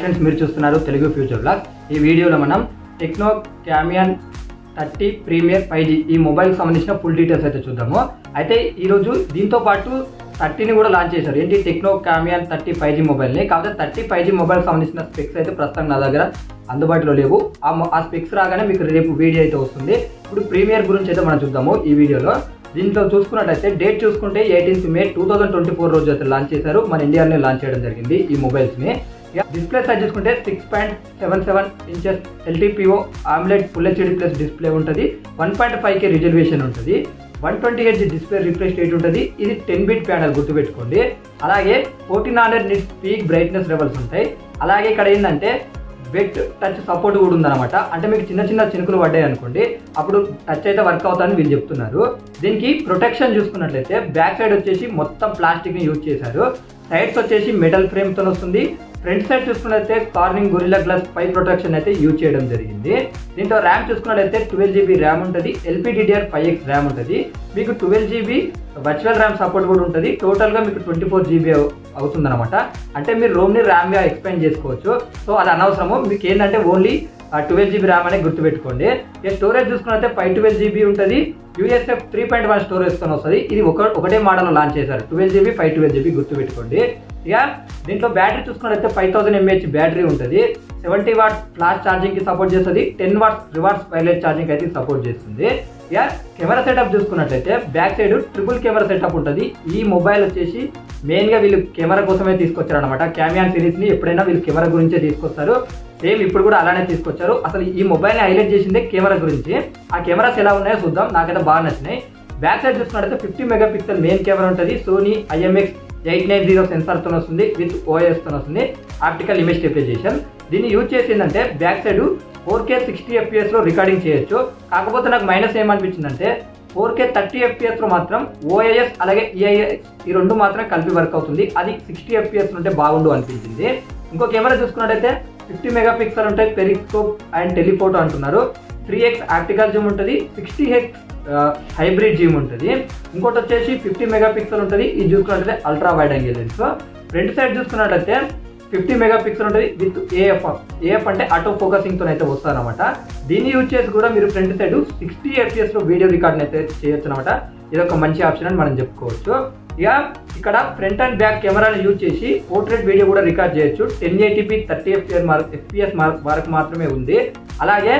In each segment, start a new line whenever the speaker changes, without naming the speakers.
friends మీరు చూస్తున్నారు Telugu future blog ఈ వీడియోలో మనం Tecno Camon thirty premier five G ఈ మొబైల్కి సంబంధించిన ఫుల్ డీటెయిల్స్ అయితే చూద్దాము అయితే ఈరోజు దీంతో పాటు థర్టీని కూడా లాంచ్ చేశారు ఏంటి Tecno Camon thirty five G మొబైల్ని కాకపోతే థర్టీ ఫైవ్ జీ మొబైల్కి సంబంధించిన స్పెక్స్ అయితే ప్రస్తుతం నా దగ్గర అందుబాటులో లేవు ఆ మొ- ఆ స్పెక్స్ రాగానే మీకు రేపు వీడియో అయితే వస్తుంది ఇప్పుడు ప్రీమియర్ గురించి అయితే మనం చూద్దాము ఈ వీడియోలో దీంట్లో చూసుకున్నట్టయితే డేట్ చూసుకుంటే eighteenth May two thousand twenty four రోజు అయితే లాంచ్ చేశారు మన ఇండియాలోనే లాంచ్ చేయడం జరిగింది ఈ మొబైల్స్ని డిస్ప్లే సైజ్ చూసుకుంటే six point seven seven inches LTPO AMOLED full HD plus display ఉంటుంది one point five K resolution ఉంటుంది one twenty H display refresh rate ఉంటుంది ఇది టెన్ బిట్ ప్యానల్ గుర్తుపెట్టుకోండి అలాగే fourteen hundred nit peak brightness levels ఉంటాయి అలాగే ఇక్కడ ఏంటంటే వెట్ టచ్ సపోర్ట్ కూడా ఉందన్నమాట అంటే మీకు చిన్న చిన్న చినుకులు పడ్డాయి అనుకోండి అప్పుడు టచ్ అయితే వర్క్ అవుతుందని వీళ్ళు చెప్తున్నారు దీనికి ప్రొటెక్షన్ చూసుకున్నట్లయితే బ్యాక్ సైడ్ వచ్చేసి మొత్తం ప్లాస్టిక్ ని యూజ్ చేశారు సైడ్స్ వచ్చేసి మెటల్ ఫ్రేమ్ తో వస్తుంది ఫ్రంట్ సైడ్ చూసుకున్నట్లయితే కార్నింగ్ గొరిల్లా గ్లాస్ పై ప్రొటెక్షన్ అయితే యూజ్ చేయడం జరిగింది దీంట్లో ర్యామ్ చూసుకున్నట్లయితే ట్వెల్వ్ జీబీ ర్యామ్ ఉంటుంది ఎల్పిడిడిఆర్ ఫైవ్ ఎక్స్ ర్యామ్ ఉంటుంది మీకు twelve GB virtual RAM support కూడా ఉంటుంది టోటల్గా మీకు ట్వంటీ ఫోర్ జీబీ అవుతుంది అనమాట అంటే మీరు రోమ్ని ర్యామ్గా ఎక్స్పాండ్ చేసుకోవచ్చు సో అది అనవసరము మీకు ఏంటంటే ఓన్లీ ట్వెల్వ్ జీబీ ర్యామ్ అనేది గుర్తుపెట్టుకోండి ఇక స్టోరేజ్ చూసుకున్నట్లయితే ఫైవ్ ట్వెల్వ్ జీబీ ఉంటుంది యూఎస్ఎఫ్ త్రీ పాయింట్ వన్ స్టోరేజ్తో వస్తుంది ఇది ఒక ఒకటే మోడల్ లాంచ్ చేశారు twelve GB five twelve GB గుర్తుపెట్టుకోండి ఇక దీంట్లో బ్యాటరీ చూసుకున్నట్లయితే ఫైవ్ థౌసండ్ ఎంఏహెచ్ బ్యాటరీ ఉంటుంది సెవెంటీ వాట్ ఫ్లాష్ ఛార్జింగ్ కి సపోర్ట్ చేస్తుంది ten watts reverse wireless charging అయితే సపోర్ట్ చేస్తుంది ఇక కెమెరా సెటప్ చూసుకున్నట్లయితే back side triple camera setup ఉంటుంది ఈ మొబైల్ వచ్చేసి మెయిన్ గా వీళ్ళు కెమెరా కోసమే తీసుకొచ్చారు అనమాట క్యామియాన్ సిరీస్ ని ఎప్పుడైనా వీళ్ళు కెమెరా గురించే తీసుకొస్తారు సేమ్ ఇప్పుడు కూడా అలానే తీసుకొచ్చారు అసలు ఈ మొబైల్ ని హైలైట్ చేసిందే కెమెరా గురించి ఆ కెమెరాస్ ఎలా ఉన్నాయో చూద్దాం నాకైతే బాగా నచ్చినాయి బ్యాక్ సైడ్ చూసుకున్నట్లయితే fifty megapixel main camera ఉంటుంది Sony IMX eight nine zero సెన్సార్తో వస్తుంది విత్ ఓఎస్తో వస్తుంది ఆప్టికల్ ఇమేజ్ స్టెబిలైజేషన్ దీన్ని యూజ్ చేసి ఏంటంటే back side four K sixty FPS లో రికార్డింగ్ చేయొచ్చు కాకపోతే నాకు మైనస్ ఏమనిపించిందంటే ఫోర్ కే థర్టీ ఎఫ్పిఎస్ లో మాత్రం ఓఐఎస్ అలాగే ఈఐఎస్ ఈ రెండు మాత్రమే కలిపి వర్క్ అవుతుంది అది సిక్స్టీ ఎఫ్పిఎస్ ఉంటే బాగుండు అనిపించింది ఇంకో కెమెరా చూసుకున్నట్టయితే ఫిఫ్టీ మెగా పిక్సెల్ ఉంటాయి పెరిస్కోప్ అండ్ టెలిఫోటో అంటున్నారు త్రీ ఎక్స్ ఆప్టికల్ జూమ్ ఉంటుంది సిక్స్టీ ఎక్స్ హైబ్రిడ్ జూమ్ ఉంటుంది ఇంకోటి వచ్చేసి ఫిఫ్టీ మెగా పిక్సెల్ ఉంటుంది ఇది చూసుకున్నట్లయితే ultra wide angle lens front side చూసుకున్నట్లయితే ఫిఫ్టీ మెగా పిక్సెల్ ఉంటుంది విత్ ఏఎఫ్ ఏఎఫ్ అంటే ఆటో ఫోకసింగ్ తో అయితే వస్తారనమాట దీన్ని యూజ్ చేసి కూడా మీరు ఫ్రంట్ సైడ్ సిక్స్టీ ఎఫ్పిఎస్ లో వీడియో రికార్డ్ అయితే చేయొచ్చు అనమాట ఇది ఒక మంచి ఆప్షన్ అని మనం చెప్పుకోవచ్చు ఇక ఇక్కడ ఫ్రంట్ అండ్ బ్యాక్ కెమెరాని యూజ్ చేసి పోర్ట్రేట్ వీడియో కూడా రికార్డ్ చేయొచ్చు ten eighty P thirty FPS FPS వరకు మాత్రమే ఉంది అలాగే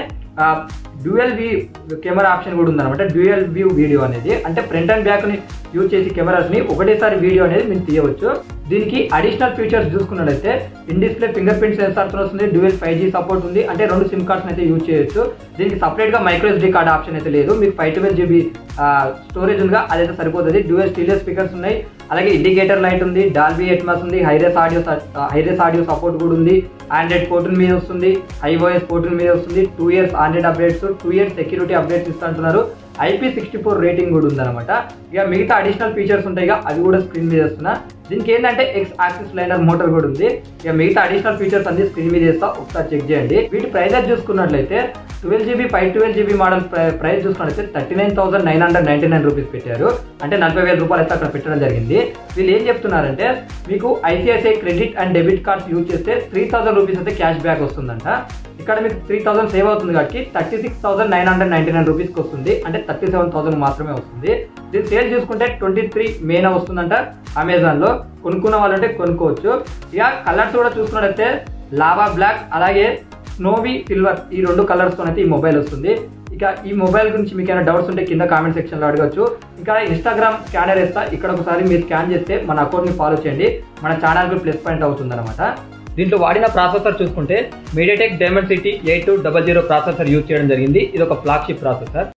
డ్యూయల్ వ్యూ కెమెరా ఆప్షన్ కూడా ఉందన్నమాట డ్యూయల్ వ్యూ వీడియో అనేది అంటే ఫ్రంట్ అండ్ బ్యాక్ ని యూజ్ చేసి కెమెరాస్ ని ఒకటేసారి వీడియో అనేది మీరు తీయవచ్చు దీనికి అడిషనల్ ఫీచర్స్ చూసుకున్నట్లయితే in display fingerprint sensor తో వస్తుంది డ్యూయల్ ఫైవ్ జీ సపోర్ట్ ఉంది అంటే రెండు సిమ్ కార్డ్స్ అయితే యూజ్ చేయొచ్చు దీనికి సపరేట్ గా మైక్రో ఎస్డీ కార్డ్ ఆప్షన్ అయితే లేదు మీకు ఫైవ్ ట్వెల్వ్ జీబీ స్టోరేజ్ ఉందిగా అదైతే సరిపోతుంది డ్యూయల్ స్టీలియర్ స్పీకర్స్ ఉన్నాయి అలాగే ఇండికేటర్ లైట్ ఉంది డాల్బీ ఎట్మాస్ ఉంది hi res audio hi res audio support కూడా ఉంది ఆండ్రాయిడ్ ఫోర్టీన్ మీద వస్తుంది ఐఓఎస్ ఫోర్టీన్ మీద వస్తుంది two years Android updates two years security updates ఇస్తుంటున్నారు ఐపీ సిక్స్టీ ఫోర్ రేటింగ్ కూడా ఉందన్నమాట ఇక మిగతా అడిషనల్ ఫీచర్స్ ఉంటాయి ఇక అవి కూడా స్క్రీన్ మీద వస్తున్నా దీనికి ఏంటంటే ఎక్స్ యాక్సిస్ లైనర్ మోటార్ కూడా ఉంది ఇక మిగతా అడిషనల్ ఫీచర్స్ అన్ని స్క్రీన్ మీద చేస్తా ఒకసారి చెక్ చేయండి వీటి ప్రైజెస్ చూసుకున్నట్లయితే twelve GB five twelve GB model price చూసుకున్నట్లయితే thirty nine thousand nine hundred ninety nine rupees పెట్టారు అంటే నలభై వేల రూపాయలు అయితే అక్కడ పెట్టడం జరిగింది వీళ్ళు ఏం చెప్తున్నారంటే మీకు ICICI credit and debit cards use చేస్తే త్రీ థౌసండ్ రూపీస్ అయితే క్యాష్ బ్యాక్ వస్తుందంట ఇక్కడ మీకు త్రీ థౌసండ్ సేవ్ అవుతుంది కాబట్టి thirty six thousand nine hundred ninety nine రూపీస్కి వస్తుంది అంటే థర్టీ సెవెన్ థౌసండ్ మాత్రమే వస్తుంది దీని సేల్ చూసుకుంటే ట్వంటీ త్రీ మేన వస్తుందంట అమెజాన్లో కొనుక్కున్న వాళ్ళంటే కొనుక్కోవచ్చు ఇక కలర్స్ కూడా చూసుకున్నట్టయితే లావా బ్లాక్ అలాగే స్నోవీ సిల్వర్ ఈ రెండు కలర్స్ అయితే ఈ మొబైల్ వస్తుంది ఇక ఈ మొబైల్ గురించి మీకు ఏమైనా డౌట్స్ ఉంటే కింద కామెంట్ సెక్షన్ లో అడగచ్చు ఇంకా ఇన్స్టాగ్రామ్ స్కానర్ వేస్తా ఇక్కడ ఒకసారి మీరు స్కాన్ చేస్తే మన అకౌంట్ ని ఫాలో చేయండి మన ఛానల్ కి ప్లస్ పాయింట్ అవుతుంది అనమాట దీంట్లో వాడిన ప్రాసెసర్ చూసుకుంటే MediaTek Dimensity eight two double zero processor use చేయడం జరిగింది ఇది ఒక ఫ్లాగ్షిప్ ప్రాసెసర్